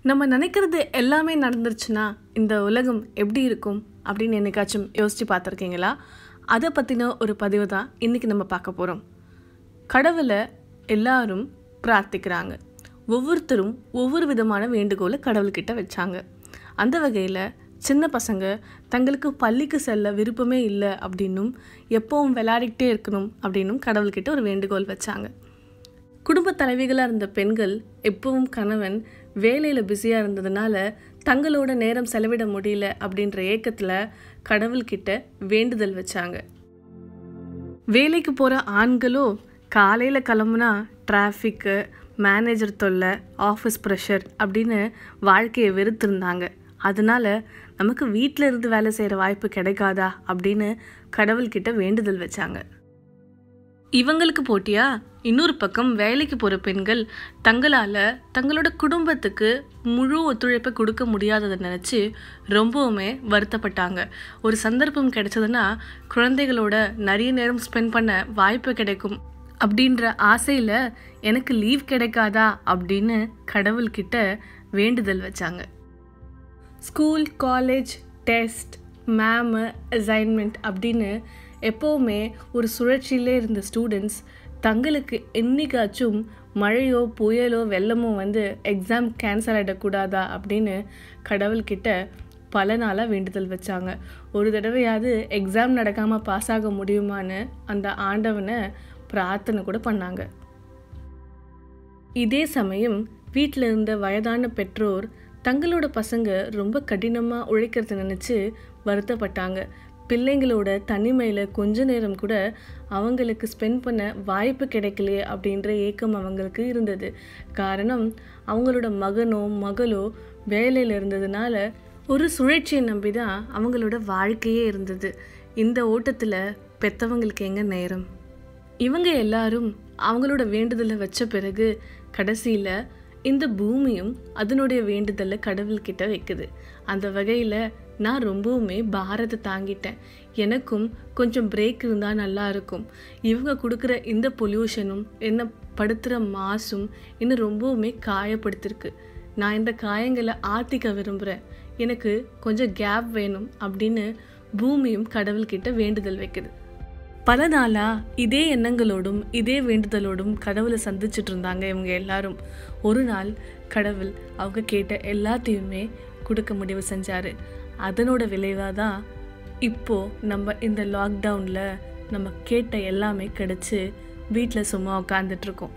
நம்ம நினைக்கிறது எல்லாமே நடந்துருச்சுன்னா இந்த உலகம் எப்படி இருக்கும் அப்படின்னு என்னைக்காச்சும் யோசித்து பார்த்துருக்கீங்களா அதை பற்றின ஒரு பதிவு தான் இன்றைக்கி நம்ம பார்க்க போகிறோம் கடவுளை எல்லாரும் பிரார்த்திக்கிறாங்க ஒவ்வொருத்தரும் ஒவ்வொரு விதமான வேண்டுகோளை கடவுள்கிட்ட வச்சாங்க அந்த வகையில் சின்ன பசங்க தங்களுக்கு பள்ளிக்கு செல்ல விருப்பமே இல்லை அப்படின்னும் எப்பவும் விளையாடிக்கிட்டே இருக்கணும் அப்படின்னும் கடவுள்கிட்ட ஒரு வேண்டுகோள் வச்சாங்க குடும்ப தலைவிகளாக இருந்த பெண்கள் எப்பவும் கணவன் வேலையில் பிஸியாக இருந்ததுனால தங்களோட நேரம் செலவிட முடியல அப்படின்ற ஏக்கத்தில் கடவுள்கிட்ட வேண்டுதல் வச்சாங்க வேலைக்கு போகிற ஆண்களோ காலையில் கிளம்புனா டிராஃபிக்கு மேனேஜர் தொல்லை ஆஃபீஸ் ப்ரெஷர் அப்படின்னு வாழ்க்கையை வெறுத்திருந்தாங்க அதனால நமக்கு வீட்டில் இருந்து வேலை செய்கிற வாய்ப்பு கிடைக்காதா அப்படின்னு கடவுள்கிட்ட வேண்டுதல் வச்சாங்க இவங்களுக்கு போட்டியா இன்னொரு பக்கம் வேலைக்கு போகிற பெண்கள் தங்களால் தங்களோட குடும்பத்துக்கு முழு ஒத்துழைப்பை கொடுக்க முடியாததை நினச்சி ரொம்பவுமே வருத்தப்பட்டாங்க ஒரு சந்தர்ப்பம் கிடைச்சதுன்னா குழந்தைகளோட நிறைய நேரம் ஸ்பெண்ட் பண்ண வாய்ப்பு கிடைக்கும் அப்படின்ற ஆசையில் எனக்கு லீவ் கிடைக்காதா அப்படின்னு கடவுள்கிட்ட வேண்டுதல் வச்சாங்க ஸ்கூல் காலேஜ் டெஸ்ட் மேமு அசைன்மெண்ட் அப்படின்னு எப்போவுமே ஒரு சுழற்சியிலே இருந்த ஸ்டூடெண்ட்ஸ் தங்களுக்கு என்னைக்காச்சும் மழையோ புயலோ வெள்ளமோ வந்து எக்ஸாம் கேன்சல் ஆகிடக்கூடாதா அப்படின்னு கடவுள்கிட்ட பல நாளாக வேண்டுதல் வச்சாங்க ஒரு தடவையாவது எக்ஸாம் நடக்காமல் பாஸ் ஆக முடியுமான்னு அந்த ஆண்டவனை பிரார்த்தனை கூட பண்ணாங்க இதே சமயம் வீட்டில் இருந்த வயதான பெற்றோர் தங்களோட பசங்க ரொம்ப கடினமாக உழைக்கிறத நினச்சி வருத்தப்பட்டாங்க பிள்ளைங்களோட தனிமையில் கொஞ்ச நேரம் கூட அவங்களுக்கு ஸ்பெண்ட் பண்ண வாய்ப்பு கிடைக்கலையே அப்படின்ற ஏக்கம் அவங்களுக்கு இருந்தது காரணம் அவங்களோட மகனோ மகளோ வேலையில் இருந்ததுனால ஒரு சுழற்சியை நம்பி தான் அவங்களோட வாழ்க்கையே இருந்தது இந்த ஓட்டத்தில் பெற்றவங்களுக்கு எங்கே நேரம் இவங்க எல்லாரும் அவங்களோட வேண்டுதலை வச்ச பிறகு கடைசியில் இந்த பூமியும் அதனுடைய வேண்டுதலை கடவுள்கிட்ட வைக்குது அந்த வகையில் நான் ரொம்பவுமே பாரத்தை தாங்கிட்டேன் எனக்கும் கொஞ்சம் பிரேக் இருந்தால் நல்லா இருக்கும் இவங்க கொடுக்குற இந்த பொல்யூஷனும் என்ன படுத்துகிற மாசும் இன்னும் ரொம்பவுமே காயப்படுத்திருக்கு நான் இந்த காயங்களை ஆற்றிக்க விரும்புகிறேன் எனக்கு கொஞ்சம் கேப் வேணும் அப்படின்னு பூமியும் கடவுள்கிட்ட வேண்டுதல் வைக்குது பல நாளாக இதே எண்ணங்களோடும் இதே வேண்டுதலோடும் கடவுளை சந்திச்சுட்டு இருந்தாங்க இவங்க எல்லாரும் ஒரு நாள் கடவுள் அவங்க கேட்ட எல்லாத்தையுமே கொடுக்க முடிவு செஞ்சார் அதனோட விளைவாக தான் இப்போது நம்ம இந்த லாக்டவுனில் நம்ம கேட்ட எல்லாமே கிடச்சி வீட்டில் சும்மா உட்காந்துட்ருக்கோம்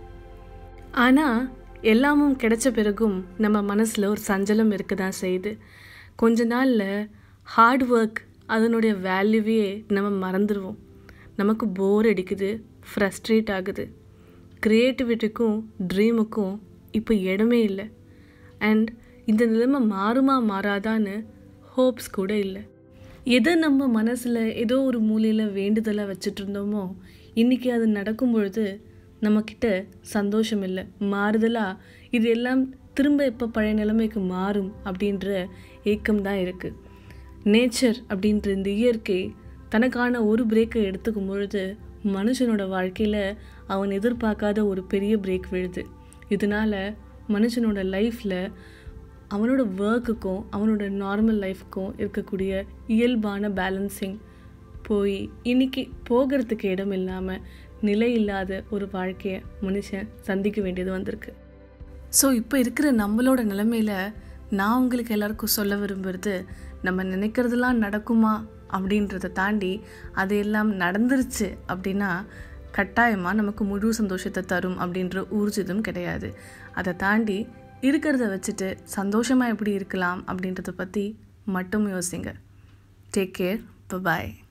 ஆனால் எல்லாமும் கிடைச்ச பிறகும் நம்ம மனசில் ஒரு சஞ்சலம் இருக்க தான் செய்யுது கொஞ்ச நாளில் ஹார்ட் ஒர்க் அதனுடைய வேல்யூவே நம்ம மறந்துடுவோம் நமக்கு போர் அடிக்குது ஃப்ரஸ்ட்ரேட் ஆகுது க்ரியேட்டிவிட்டிக்கும் ட்ரீமுக்கும் இப்போ இடமே இல்லை அண்ட் இந்த நிலைமை மாறுமா மாறாதான்னு ஹோப்ஸ் கூட இல்லை எதை நம்ம மனசில் ஏதோ ஒரு மூலையில் வேண்டுதலாக வச்சுட்டு இருந்தோமோ இன்றைக்கி அது நடக்கும் பொழுது நம்மக்கிட்ட சந்தோஷம் இல்லை மாறுதலாக இது எல்லாம் திரும்ப எப்போ பழைய நிலைமைக்கு மாறும் அப்படின்ற ஏக்கம் தான் இருக்குது நேச்சர் அப்படின்ற இந்த இயற்கை தனக்கான ஒரு பிரேக்கை எடுத்துக்கும் பொழுது மனுஷனோட வாழ்க்கையில் அவன் எதிர்பார்க்காத ஒரு பெரிய பிரேக் விழுது இதனால் மனுஷனோட லைஃப்பில் அவனோட ஒர்க்குக்கும் அவனோட நார்மல் லைஃப்க்கும் இருக்கக்கூடிய இயல்பான பேலன்சிங் போய் இன்னைக்கு போகிறதுக்கு இடம் இல்லாமல் நிலை இல்லாத ஒரு வாழ்க்கையை மனுஷன் சந்திக்க வேண்டியது வந்திருக்கு ஸோ இப்போ இருக்கிற நம்மளோட நிலைமையில் நான் உங்களுக்கு எல்லாருக்கும் சொல்ல விரும்புகிறது நம்ம நினைக்கிறதெல்லாம் நடக்குமா அப்படின்றத தாண்டி அது எல்லாம் நடந்துருச்சு அப்படின்னா கட்டாயமாக நமக்கு முழு சந்தோஷத்தை தரும் அப்படின்ற ஊர்ஜிதம் கிடையாது அதை தாண்டி இருக்கிறத வச்சுட்டு சந்தோஷமாக எப்படி இருக்கலாம் அப்படின்றத பற்றி மட்டும் யோசிங்க டேக் கேர் பாய்